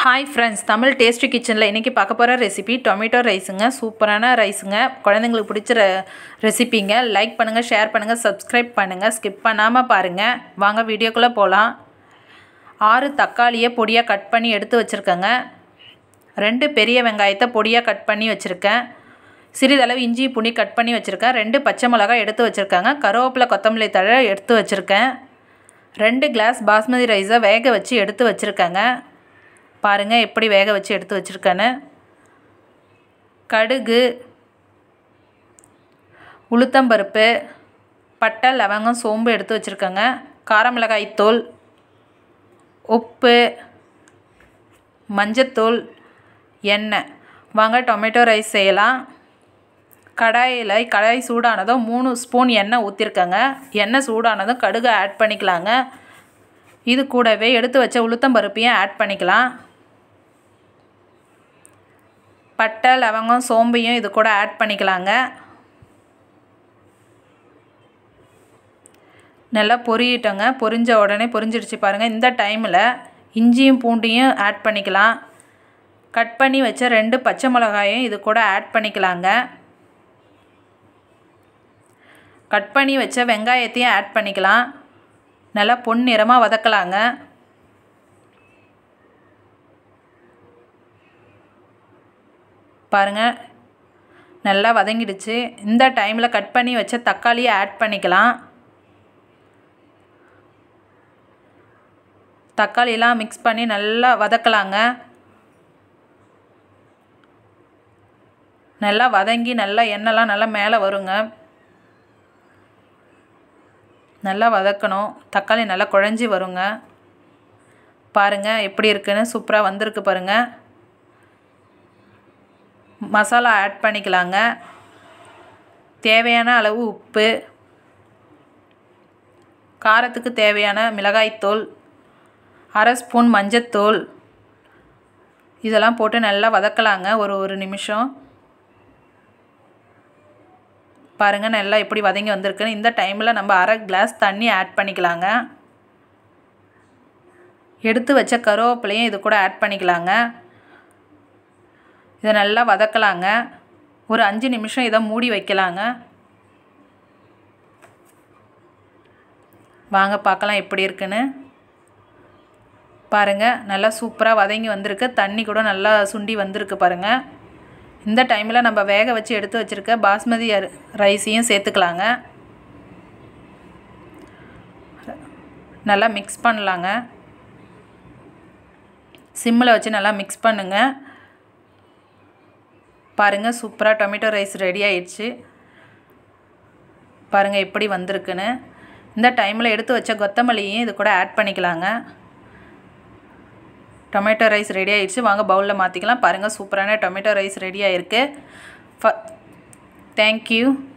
hi friends Tamil tasty கிச்சனில் இன்றைக்கி பார்க்க போகிற ரெசிபி டொமேட்டோ ரைஸுங்க சூப்பரான ரைஸுங்க குழந்தைங்களுக்கு பிடிச்ச ரெ- ரெசிபிங்க லைக் பண்ணுங்கள் ஷேர் பண்ணுங்கள் சப்ஸ்கிரைப் பண்ணுங்கள் ஸ்கிப் பண்ணாமல் பாருங்கள் வாங்க வீடியோக்குள்ளே போகலாம் ஆறு தக்காளியை பொடியாக கட் பண்ணி எடுத்து வச்சுருக்கேங்க ரெண்டு பெரிய வெங்காயத்தை பொடியாக கட் பண்ணி வச்சுருக்கேன் சிறிதளவு இஞ்சி புளி கட் பண்ணி வச்சுருக்கேன் ரெண்டு பச்சை மிளகாய் எடுத்து வச்சுருக்காங்க கருவேப்பிலை கொத்தமல்லி தழை எடுத்து வச்சுருக்கேன் ரெண்டு கிளாஸ் பாஸ்மதி ரைஸை வேக வச்சு எடுத்து வச்சுருக்கேங்க பாருங்கள் எப்படி வேக வச்சு எடுத்து வச்சுருக்கேன்னு கடுகு உளுத்தம்பருப்பு பட்டை லவங்கம் சோம்பு எடுத்து வச்சுருக்கேங்க காரமிளகாய் தூள் உப்பு மஞ்சத்தூள் எண்ணெய் வாங்க டொமேட்டோ ரைஸ் செய்யலாம் கடாயில் கடாய் சூடானதும் மூணு ஸ்பூன் எண்ணெய் ஊற்றிருக்கேங்க எண்ணெய் சூடானதும் கடுகு ஆட் பண்ணிக்கலாங்க இது கூடவே எடுத்து வச்ச உளுத்தம்பருப்பையும் ஆட் பண்ணிக்கலாம் பட்டை லவங்கம் சோம்பையும் இது கூட ஆட் பண்ணிக்கலாங்க நல்லா பொரியட்டோங்க பொரிஞ்ச உடனே பொரிஞ்சிடுச்சு பாருங்கள் இந்த டைமில் இஞ்சியும் பூண்டையும் ஆட் பண்ணிக்கலாம் கட் பண்ணி வச்ச ரெண்டு பச்சை மிளகாயும் இது கூட ஆட் பண்ணிக்கலாங்க கட் பண்ணி வச்ச வெங்காயத்தையும் ஆட் பண்ணிக்கலாம் நல்லா பொன்னிறமாக வதக்கலாங்க பாருங்கள் நல்லா வதங்கிடுச்சு இந்த டைமில் கட் பண்ணி வச்ச தக்காளியை ஆட் பண்ணிக்கலாம் தக்காளியெலாம் மிக்ஸ் பண்ணி நல்லா வதக்கலாங்க நல்லா வதங்கி நல்லா எண்ணெய்லாம் நல்லா மேலே வருங்க நல்லா வதக்கணும் தக்காளி நல்லா குழஞ்சி வருங்க பாருங்கள் எப்படி இருக்குன்னு சூப்பராக வந்திருக்கு பாருங்கள் மசாலா ஆட் பண்ணிக்கலாங்க தேவையான அளவு உப்பு காரத்துக்கு தேவையான மிளகாய்த்தூள் அரை ஸ்பூன் மஞ்சத்தூள் இதெல்லாம் போட்டு நல்லா வதக்கலாங்க ஒரு ஒரு நிமிஷம் பாருங்கள் நல்லா எப்படி வதங்கி வந்திருக்குன்னு இந்த டைமில் நம்ம அரை கிளாஸ் தண்ணி ஆட் பண்ணிக்கலாங்க எடுத்து வச்ச கருவேப்பிலையும் இது கூட ஆட் பண்ணிக்கலாங்க இதை நல்லா வதக்கலாங்க ஒரு அஞ்சு நிமிஷம் இதை மூடி வைக்கலாங்க வாங்க பார்க்கலாம் எப்படி இருக்குன்னு பாருங்கள் நல்லா சூப்பராக வதங்கி வந்திருக்கு தண்ணி கூட நல்லா சுண்டி வந்திருக்கு பாருங்கள் இந்த டைமில் நம்ம வேக வச்சு எடுத்து வச்சுருக்க பாஸ்மதி அரி- ரைஸையும் சேர்த்துக்கலாங்க நல்லா மிக்ஸ் பண்ணலாங்க சிம்மில் வச்சு நல்லா மிக்ஸ் பண்ணுங்க பாருங்கள் சூப்பராக டொமேட்டோ ரைஸ் ரெடி ஆயிடுச்சு பாருங்கள் எப்படி வந்திருக்குன்னு இந்த டைமில் எடுத்து வச்ச கொத்தமல்லியும் இது கூட ஆட் பண்ணிக்கலாங்க டொமேட்டோ ரைஸ் ரெடி ஆயிடுச்சு வாங்க பவுலில் மாற்றிக்கலாம் பாருங்கள் சூப்பரான டொமேட்டோ ரைஸ் ரெடி ஆயிருக்கு ஃப தேங்க்யூ